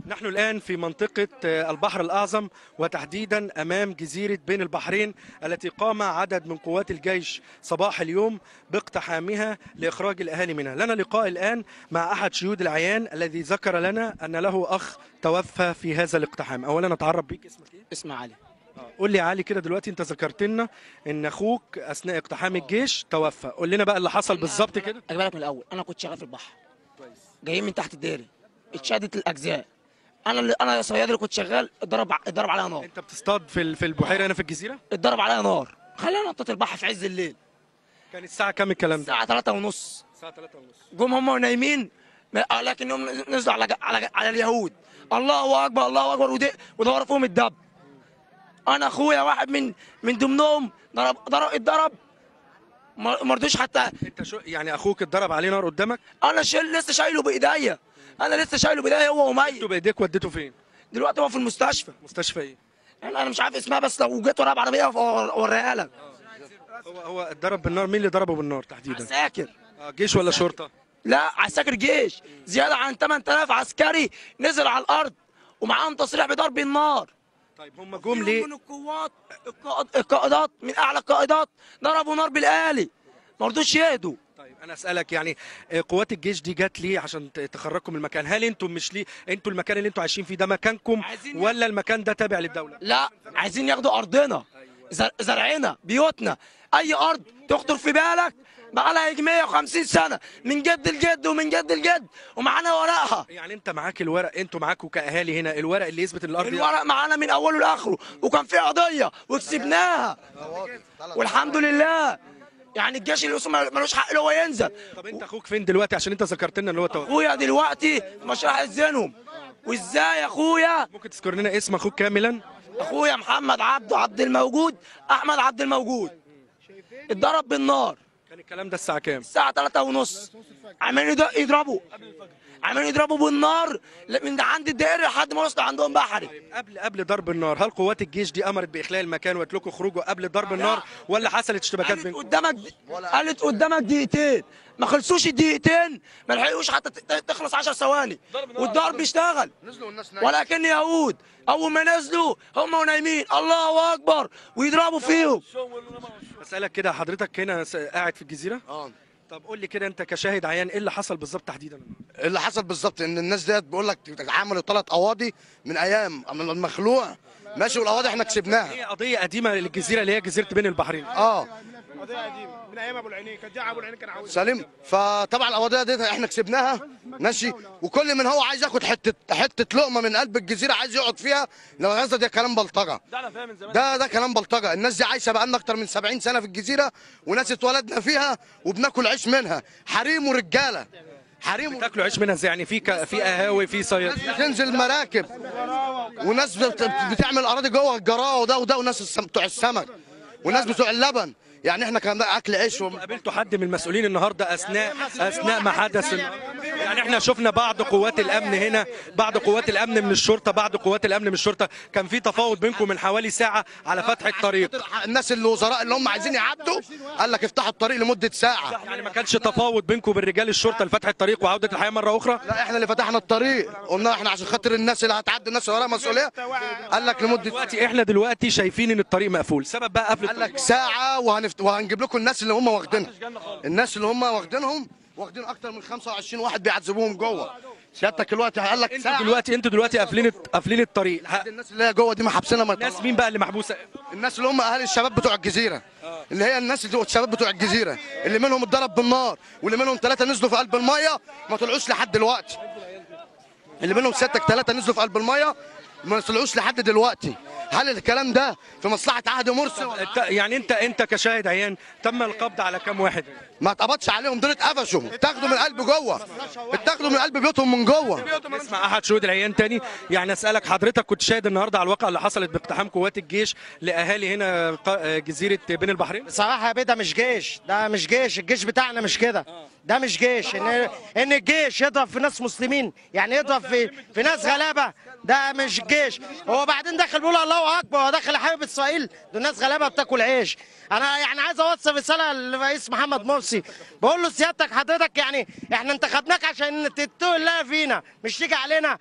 نحن الآن في منطقة البحر الأعظم وتحديدا أمام جزيرة بين البحرين التي قام عدد من قوات الجيش صباح اليوم باقتحامها لإخراج الأهالي منها لنا لقاء الآن مع أحد شهود العيان الذي ذكر لنا أن له أخ توفى في هذا الاقتحام أولا أتعرف بيك اسمك إيه؟ اسمع علي قول لي يا علي كده دلوقتي أنت ذكرت لنا أن أخوك أثناء اقتحام الجيش توفى قول لنا بقى اللي حصل بالظبط كده اجيب لك من الاول انا كنت شغال في البحر جايين من تحت الديري اتشدت الاجزاء انا اللي انا صيادي اللي كنت شغال اتضرب اتضرب عليا نار أنت بتصطاد في ال- في البحيرة هنا في الجزيرة اتضرب عليا نار خلينا نطيت البحر في عز الليل كان الساعة كام الكلام ده؟ الساعه 3 ونص الساعة 3 ونص جم هم نايمين ما- لكنهم نزلوا على على على اليهود الله اكبر الله اكبر ودي ودوروا فيهم الدب انا اخويا واحد من من ضمنهم ضرب ضرب اتضرب ما ما رضوش حتى انت شو يعني اخوك اتضرب عليه نار قدامك انا شيل لسه شايله بايديا انا لسه شايله بايديا هو وميت انتوا بايديك وديته فين دلوقتي هو في المستشفى مستشفى ايه انا انا مش عارف اسمها بس لو جيت وراها بعربيه اوريها لك هو هو اتضرب بالنار مين اللي ضربه بالنار تحديدا عساكر آه، جيش ولا شرطه لا عساكر جيش زياده عن 8000 عسكري نزل على الارض ومعاهم تصريح بضرب النار طيب هم جم ليه من القوات القائد- القائدات من اعلى القائدات ضربوا نار بالالي ما رضوش يهدوا طيب انا اسالك يعني آه، قوات الجيش دي جت ليه عشان ت- تخرجكم من المكان هل انتم مش ليه انتوا المكان اللي انتوا عايشين فيه ده مكانكم عايزين ولا المكان ده تابع للدوله لا عايزين ياخدوا ارضنا زر- زرعنا بيوتنا اي ارض تخطر في بالك بقى لها يجي 150 سنه من جد الجد ومن جد الجد ومعانا ورقها يعني انت معاك الورق انتوا معاكوا كاهالي هنا الورق اللي يثبت ان الارض دي- الورق معانا من اوله لاخره وكان في قضيه وكسبناها والحمد لله يعني الجيش اللي اسمه ملوش حق اللي هو ينزل طب انت اخوك فين دلوقتي عشان انت ذكرت لنا ان هو توفى اخويا دلوقتي في مشرحة زينهم وازاي يا اخويا ممكن تذكر لنا اسم اخوك كاملا اخويا محمد عبده عبد الموجود احمد عبد الموجود اتضرب بالنار كان الكلام ده الساعه كام الساعه 3 ونص عمالين يض- يضربوا عمالين يضربوا بالنار من عند الدائري لحد ما وصلوا عندهم بحري قبل قبل ضرب النار هل قوات الجيش دي امرت باخلاء المكان وقالت لكم اخرجوا قبل ضرب النار ولا حصلت اشتباكات قالت بينكم قدامك د- قالت قدامك دقيقتين ما خلصوش الدقيقتين ما لحقوش حتى ت- ت- تخلص 10 ثواني والضرب اشتغل نزلوا الناس نايمة. ولكن يهود اول ما نزلوا هم نايمين الله اكبر ويضربوا فيهم اسالك كده حضرتك هنا س- قاعد في الجزيره اه طب قول لي كده انت كشاهد عيان ايه اللي حصل بالظبط تحديدا اللي حصل بالظبط ان الناس ديت بيقول لك عملوا ثلاث قواضي من ايام من المخلوع ماشي والقواضي احنا كسبناها هي قضيه قديمه للجزيره اللي هي جزيره بين البحرين اه قضيه قديمه من ايام ابو العينين كان جاء ابو العينين كان عاوز سليم فطبعا القضيه ديت احنا كسبناها ماشي وكل من هو عايز ياخد حته حته لقمه من قلب الجزيره عايز يقعد فيها لو غزه ده كلام بلطجه ده ده كلام بلطجه الناس دي عايشه بقالنا اكتر من 70 سنه في الجزيره وناس اتولدنا فيها وبناكل عيش منها حريم ورجاله حريم ورجالة. تاكلوا عيش منها ازاي يعني في ك... في قهاوي في صياد تنزل مراكب وناس بت- بتعمل اراضي جوه الجراء وده وده وناس السم... بتوع السمك وناس بتوع اللبن يعني احنا كان ده اكل عيش وم... قابلتوا حد من المسؤولين النهارده اثناء اثناء ما حدث يعني احنا شفنا بعض قوات الامن هنا بعض قوات الامن من الشرطه بعض قوات الامن من الشرطه كان في تفاوض بينكم من حوالي ساعه على فتح الطريق الناس اللي وزراء اللي هم عايزين يعدوا قال لك افتحوا الطريق لمده ساعه يعني ما كانش تفاوض بينكم وبين رجال الشرطه لفتح الطريق وعوده الحياه مره اخرى لا احنا اللي فتحنا الطريق قلنا احنا عشان خاطر الناس اللي هتعدي الناس اللي وراها مسؤوليه قال لك لمده دلوقتي احنا دلوقتي شايفين ان الطريق مقفول سبب بقى قفل قال الطريق لك ساعه وهنفت... وهنجيب لكم الناس اللي هم واخدينها الناس اللي هم واخدينهم واخدين اكتر من 25 واحد بيعذبوهم جوه سيادتك دلوقتي قال لك انتوا ساعه دلوقتي انتوا دلوقتي قافلين قافلين الطريق ه- الناس اللي هي جوه دي ما حابسينها ما الناس يطلعوش. مين بقى اللي محبوسه الناس اللي هم اهالي الشباب بتوع الجزيره اللي هي الناس اللي الشباب بتوع الجزيره اللي منهم اتضرب بالنار واللي منهم ثلاثه نزلوا في قلب الميه ما طلعوش لحد دلوقتي اللي منهم سيادتك ثلاثه نزلوا في قلب الميه ما طلعوش لحد دلوقتي هل الكلام ده في مصلحه عهد مرسي ولا انت يعني انت انت كشاهد عيان تم القبض على كام واحد ما اتقبضش عليهم دول اتقفشوا اتاخدوا من قلب جوه اتاخدوا من قلب بيوتهم من جوه نسمع احد شهود العيان تاني يعني اسالك حضرتك كنت شاهد النهارده على الواقعه اللي حصلت باقتحام قوات الجيش لاهالي هنا ق- جزيره بين البحرين بصراحة يا بيه ده مش جيش ده مش جيش الجيش بتاعنا مش كده ده مش جيش ان ان الجيش يضرب في ناس مسلمين يعني يضرب في في ناس غلابة ده مش جيش هو بعدين داخل بيقول الله اكبر هو داخل حبيب اسرائيل دول ناس غلابة بتاكل عيش انا يعني عايز اوصل رسالة للرئيس محمد مرسي بقول له سيادتك حضرتك يعني احنا انتخبناك عشان تتقي الله فينا مش تيجي علينا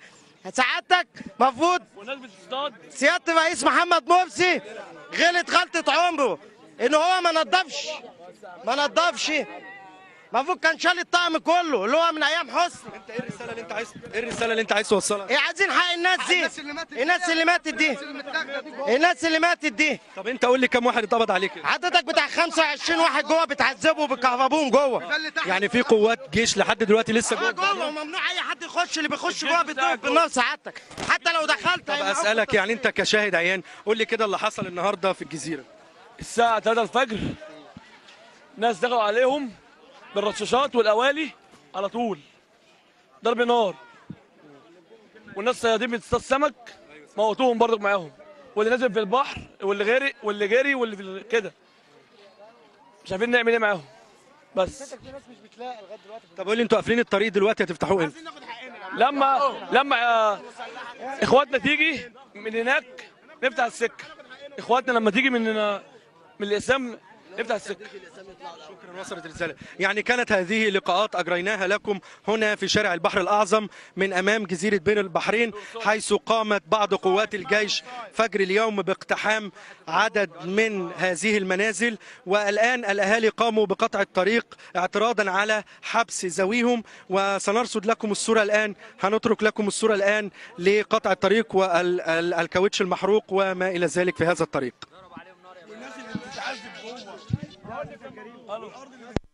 سعادتك المفروض والناس بتصطاد سياده الرئيس محمد مرسي غلط غلطه عمره ان هو ما نضفش ما نضفش المفروض كان شال الطقم كله اللي هو من ايام حسني انت ايه الرساله اللي انت عايز ايه الرساله اللي انت عايز توصلها ايه عايزين حق الناس دي الناس اللي ماتت دي. الناس اللي ماتت دي الناس اللي ماتت دي طب انت قول لي كم واحد اتقبض عليك كده؟ حضرتك بتاع 25 واحد جوه بتعذبوا وبتكهربوهم جوه يعني في قوات جيش لحد دلوقتي لسه اه جوه جوه وممنوع اي حد يخش اللي بيخش جوه بيضرب بالنار سعادتك حتى لو دخلت طب هيمنعوك اسالك من يعني انت كشاهد عيان قول لي كده اللي حصل النهارده في الجزيره الساعة 3 الفجر ناس دخلوا عليهم بالرشاشات والأوالي على طول ضرب نار والناس صيادين بتصطاد سمك موتوهم برضك معاهم واللي نازل في البحر واللي غرق واللي جري واللي في ال- كده مش عارفين نعمل ايه معاهم بس طب قول لي انتوا قافلين الطريق دلوقتي هتفتحوه امتى لما لما آه، اخواتنا تيجي من هناك نفتح السكه اخواتنا لما تيجي من من الاسلام نفتح السكه شكرا وصلت الرساله يعني كانت هذه لقاءات اجريناها لكم هنا في شارع البحر الاعظم من امام جزيره بين البحرين حيث قامت بعض قوات الجيش فجر اليوم باقتحام عدد من هذه المنازل والان الاهالي قاموا بقطع الطريق اعتراضا على حبس ذويهم وسنرصد لكم الصوره الان هنترك لكم الصوره الان لقطع الطريق والكاوتش المحروق وما الى ذلك في هذا الطريق